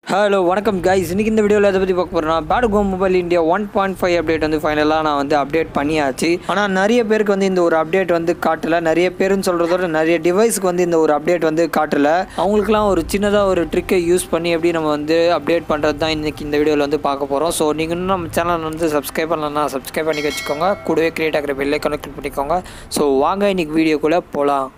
hello வணக்கம் guys இன்னைக்கு இந்த வீடியோவில் எதை பற்றி பார்க்க போகிறோம்னா பேட் கோ mobile India one point five update வந்து ஃபைனலாக நான் வந்து அப்டேட் பண்ணியாச்சு ஆனால் நிறைய பேருக்கு வந்து இந்த ஒரு அப்டேட் வந்து காட்டல நிறைய பேருன்னு சொல்கிறதோட நிறைய டிவைஸ்க்கு வந்து இந்த ஒரு அப்டேட் வந்து காட்டல அவங்களுக்குலாம் ஒரு சின்னதாக ஒரு ட்ரிக்கை யூஸ் பண்ணி எப்படி நம்ம வந்து அப்டேட் பண்ணுறது தான் இன்னைக்கு இந்த வீடியோவில் வந்து பார்க்க போகிறோம் ஸோ நீங்கள் இன்னும் நம்ம சேனல் வந்து சப்ஸ்கிரைப் பண்ணலன்னா சப்ஸ்கிரைப் பண்ணி வச்சுக்கோங்க கூடவே கிரியேட் ஆகிற பெல்லை கனெக்ட் பண்ணிக்கோங்க ஸோ வாங்க இன்னைக்கு வீடியோக்குள்ளே போகலாம்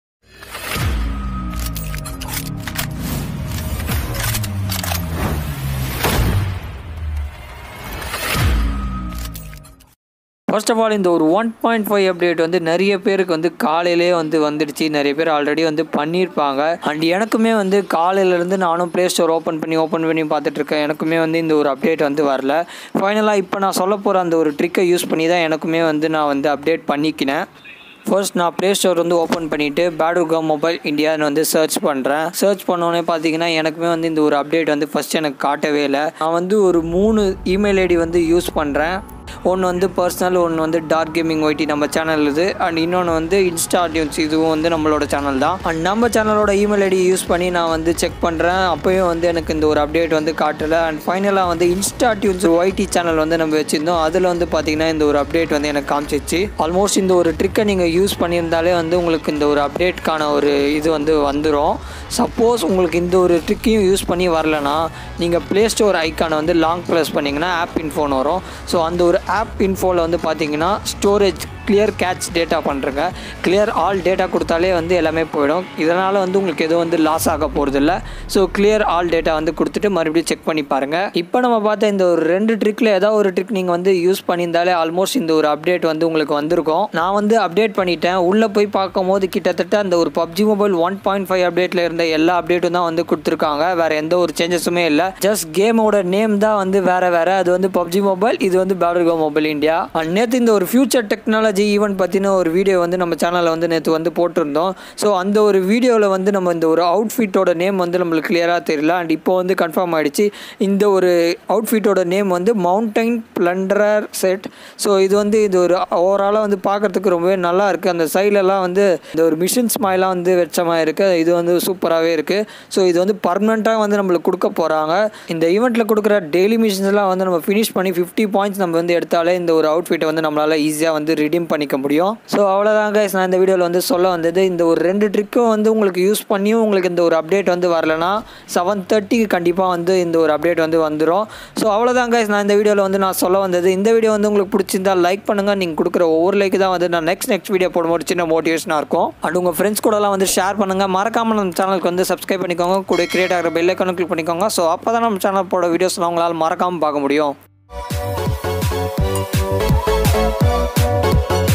ஃபர்ஸ்ட் ஆஃப் ஆல் இந்த ஒரு ஒன் பாயிண்ட் ஃபைவ் அப்டேட் வந்து நிறைய பேருக்கு வந்து காலையிலே வந்து வந்துடுச்சு நிறைய பேர் ஆல்ரெடி வந்து பண்ணியிருப்பாங்க அண்ட் எனக்குமே வந்து காலையிலேருந்து நானும் ப்ளே ஸ்டோர் ஓப்பன் பண்ணி ஓப்பன் பண்ணி பார்த்துட்டு இருக்கேன் எனக்குமே வந்து இந்த ஒரு அப்டேட் வந்து வரல ஃபைனலாக இப்போ நான் சொல்ல போகிற அந்த ஒரு ட்ரிக்கை யூஸ் பண்ணி தான் எனக்குமே வந்து நான் வந்து அப்டேட் பண்ணிக்கினேன் ஃபர்ஸ்ட் நான் ப்ளே ஸ்டோர் வந்து ஓப்பன் பண்ணிவிட்டு பேடுகா மொபைல் இந்தியான்னு வந்து சர்ச் பண்ணுறேன் சர்ச் பண்ணோன்னே பார்த்தீங்கன்னா எனக்குமே வந்து இந்த ஒரு அப்டேட் வந்து ஃபஸ்ட் எனக்கு காட்டவே இல்லை நான் வந்து ஒரு மூணு இமெயில் ஐடி வந்து யூஸ் பண்ணுறேன் ஒன்று வந்து பர்சனல் ஒன்று வந்து டார்க் கேமிங் ஒய்டி நம்ம சேனல் இது அண்ட் இன்னொன்று வந்து இன்ஸ்டா ஆடியன்ஸ் இதுவும் வந்து நம்மளோட சேனல் தான் அண்ட் நம்ம சேனலோட இமெயில் ஐடி யூஸ் பண்ணி நான் வந்து செக் பண்ணுறேன் அப்போயும் வந்து எனக்கு இந்த ஒரு அப்டேட் வந்து காட்டலை அண்ட் ஃபைனலாக வந்து இன்ஸ்டா டியூன்ஸ் ஒய்டி சேனல் வந்து நம்ம வச்சுருந்தோம் அதில் வந்து பார்த்தீங்கன்னா இந்த ஒரு அப்டேட் வந்து எனக்கு காமிச்சிச்சு ஆல்மோஸ்ட் இந்த ஒரு ட்ரிக்கை நீங்கள் யூஸ் பண்ணியிருந்தாலே வந்து உங்களுக்கு இந்த ஒரு அப்டேட்கான ஒரு இது வந்து வந்துடும் சப்போஸ் உங்களுக்கு இந்த ஒரு ட்ரிக்கையும் யூஸ் பண்ணி வரலனா நீங்கள் ப்ளே ஸ்டோர் ஐக்கானை வந்து லாங் ப்ரெஸ் பண்ணிங்கன்னா ஆப் இன்ஃபோன் வரும் ஸோ அந்த ஒரு ஆப் இன்ஃபோவில் வந்து பார்த்தீங்கன்னா ஸ்டோரேஜ் கிளியர் கேட்ச் டேட்டா பண்ணுறங்க கிளியர் ஆல் டேட்டா கொடுத்தாலே வந்து எல்லாமே போயிடும் இதனால் வந்து உங்களுக்கு எதுவும் வந்து லாஸ் ஆக போகிறதில்ல ஸோ கிளியர் ஆல் டேட்டா வந்து கொடுத்துட்டு மறுபடியும் செக் பண்ணி பாருங்கள் இப்போ நம்ம பார்த்த இந்த ஒரு ரெண்டு ட்ரிக்கில் ஏதாவது ஒரு ட்ரிக் நீங்கள் வந்து யூஸ் பண்ணியிருந்தாலே ஆல்மோஸ்ட் இந்த ஒரு அப்டேட் வந்து உங்களுக்கு வந்திருக்கும் நான் வந்து அப்டேட் பண்ணிட்டேன் உள்ளே போய் பார்க்கும்போது கிட்டத்தட்ட அந்த ஒரு PUBG mobile one point five அப்டேட்டில் இருந்த எல்லா அப்டேட்டும் தான் வந்து கொடுத்துருக்காங்க வேறு எந்த ஒரு சேஞ்சஸுமே இல்லை ஜஸ்ட் கேமோட நேம் தான் வந்து வேறு வேறு அது வந்து பப்ஜி மொபைல் இது வந்து பேடர்கோ மொபைல் இந்தியா நேற்று இந்த ஒரு ஃபியூச்சர் டெக்னாலஜி ஈவெண்ட் பற்றின ஒரு வீடியோ வந்து நம்ம சேனலில் வந்து நேற்று வந்து போட்டிருந்தோம் ஸோ அந்த ஒரு வீடியோவில் வந்து நம்ம இந்த ஒரு அவுட்ஃபிட்டோட நேம் வந்து நம்மளுக்கு கிளியராக தெரியல அண்ட் இப்போ வந்து கன்ஃபார்ம் ஆகிடுச்சு இந்த ஒரு அவுட்ஃபிட்டோட நேம் வந்து மவுண்டைன் பிளண்டரர் செட் ஸோ இது வந்து இது ஒரு ஓவராலாக வந்து பார்க்குறதுக்கு ரொம்பவே நல்லா இருக்குது அந்த சைட்லலாம் வந்து இந்த ஒரு மிஷின் ஸ்மைலாம் வந்து வெச்ச மாதிரி இருக்குது இது வந்து சூப்பராகவே இருக்குது ஸோ இது வந்து பர்மனெண்ட்டாக வந்து நம்மளுக்கு கொடுக்க போகிறாங்க இந்த ஈவெண்ட்டில் கொடுக்குற டெய்லி மிஷின்ஸ்லாம் வந்து நம்ம ஃபினிஷ் பண்ணி ஃபிஃப்டி பாயிண்ட்ஸ் நம்ம வந்து எடுத்தாலே இந்த ஒரு அவுட்ஃபிட்டை வந்து நம்மளால் ஈஸியாக வந்து ரிடீம் பண்ணிக்க முடியும் ஸோ அவ்வளோதான் கைஸ் நான் இந்த வீடியோவில் வந்து சொல்ல வந்தது இந்த ஒரு ரெண்டு ட்ரிக்கும் வந்து உங்களுக்கு யூஸ் பண்ணியும் உங்களுக்கு இந்த ஒரு அப்டேட் வந்து வரலனா செவன் தேர்ட்டிக்கு கண்டிப்பாக வந்து இந்த ஒரு அப்டேட் வந்து வந்துடும் ஸோ அவ்வளோதான் கைஸ் நான் இந்த வீடியோவில் வந்து நான் சொல்ல வந்தது இந்த வீடியோ வந்து உங்களுக்கு பிடிச்சிருந்தா லைக் பண்ணுங்கள் நீங்கள் கொடுக்குற ஒவ்வொரு லைக்கு தான் வந்து நான் நெக்ஸ்ட் நெக்ஸ்ட் வீடியோ போடும்போது சின்ன மோட்டிவேஷனாக இருக்கும் அண்ட் உங்கள் ஃப்ரெண்ட்ஸ் கூடலாம் வந்து ஷேர் பண்ணுங்கள் மறக்காமல் நம்ம சேனலுக்கு வந்து சப்ஸ்கிரைப் பண்ணிக்கோங்க கூட கிரியேட் ஆகிற பெல் ஐக்கான கிளிக் பண்ணிக்கோங்க ஸோ அப்போ தான் நம்ம சேனல் போட வீடியோஸ்லாம் உங்களால் மறக்காமல் பார்க்க முடியும்